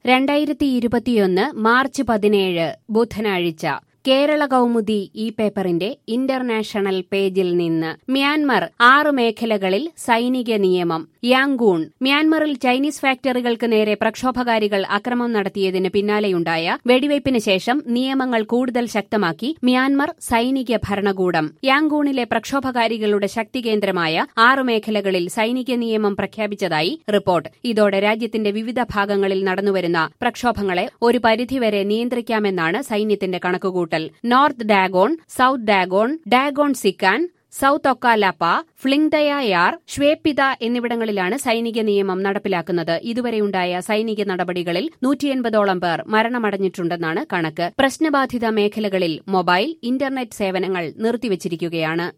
രണ്ടായിരത്തി ഇരുപത്തിയൊന്ന് മാർച്ച് പതിനേഴ് ബുധനാഴ്ച കേരള കൗമുദി ഈ പേപ്പറിന്റെ ഇന്റർനാഷണൽ പേജിൽ നിന്ന് മ്യാൻമർ ആറ് മേഖലകളിൽ സൈനിക നിയമം യാങ്കൂൺ മ്യാൻമറിൽ ചൈനീസ് ഫാക്ടറികൾക്ക് നേരെ പ്രക്ഷോഭകാരികൾ അക്രമം നടത്തിയതിന് പിന്നാലെയുണ്ടായ വെടിവയ്പ്പിന് ശേഷം നിയമങ്ങൾ കൂടുതൽ ശക്തമാക്കി മ്യാൻമർ സൈനിക ഭരണകൂടം യാങ്കൂണിലെ പ്രക്ഷോഭകാരികളുടെ ശക്തി കേന്ദ്രമായ ആറ് മേഖലകളിൽ സൈനിക നിയമം പ്രഖ്യാപിച്ചതായി റിപ്പോർട്ട് ഇതോടെ രാജ്യത്തിന്റെ വിവിധ ഭാഗങ്ങളിൽ നടന്നുവരുന്ന പ്രക്ഷോഭങ്ങളെ ഒരു പരിധിവരെ നിയന്ത്രിക്കാമെന്നാണ് സൈന്യത്തിന്റെ കണക്കുകൂട്ടൽ North Dagon South Dagon Dagon Seikkan South Okkalapa ഫ്ലിങ്തയാർ ഷ്വേപ്പിത എന്നിവിടങ്ങളിലാണ് സൈനിക നിയമം നടപ്പിലാക്കുന്നത് ഇതുവരെയുണ്ടായ സൈനിക നടപടികളിൽ നൂറ്റിയെൺപതോളം പേർ മരണമടഞ്ഞിട്ടുണ്ടെന്നാണ് കണക്ക് പ്രശ്നബാധിത മേഖലകളിൽ മൊബൈൽ ഇന്റർനെറ്റ് സേവനങ്ങൾ നിർത്തിവച്ചിരിക്കുകയാണ്